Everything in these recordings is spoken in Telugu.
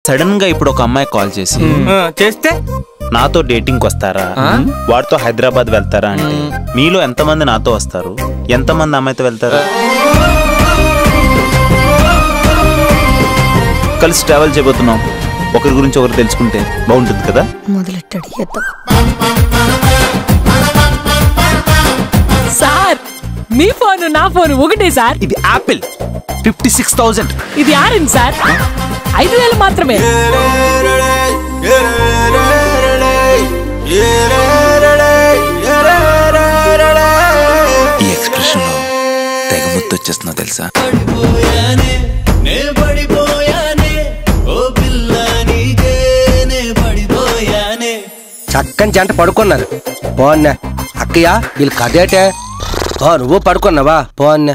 సడన్ గా ఇప్పుడు ఒక అమ్మాయి కాల్ చేసి చేస్తే నాతో డేటింగ్ వస్తారా వాడితో హైదరాబాద్ వెళ్తారా అంటే మీలో ఎంతమంది నాతో వస్తారు ఎంతమంది అమ్మాయితో వెళ్తారు కలిసి ట్రావెల్ చేయబోతున్నాం ఒకరి గురించి ఒకరు తెలుసుకుంటే బాగుంటుంది కదా మొదలెట్టాడు ఎద్దాం సార్ మీ ఫోన్ నా ఫోన్ ఒకటే సార్ ఇది యాపిల్ ఫిఫ్టీ సిక్స్ థౌజండ్ ఇది ఆరెంజ్ సార్ ఐదు వేలు మాత్రమే ఈ ఎక్స్ప్రెషన్ లో తెగ ముద్దు వచ్చేస్తున్నా తెలుసా చక్కని జంట పడుకున్నారు పోన్నా అక్కయ్య వీళ్ళు కదేటే ఓ నువ్వు పడుకున్నావా పోన్నా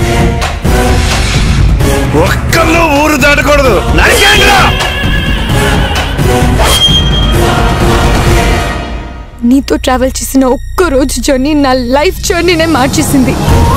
ఒక్కళ్ళు ఊరు దాటకూడదు నీతో ట్రావెల్ చేసిన ఒక్క రోజు జర్నీ నా లైఫ్ జర్నీనే మార్చేసింది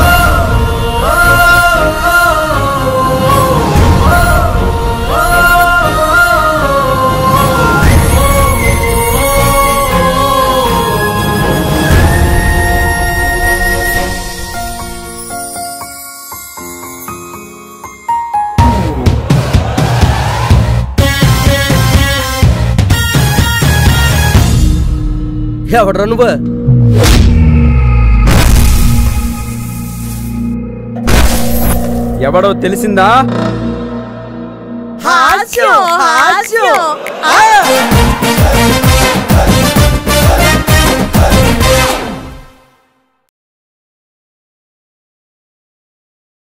ఎవడరా నువ్వు ఎవడో తెలిసిందా హాస్యం హాస్యం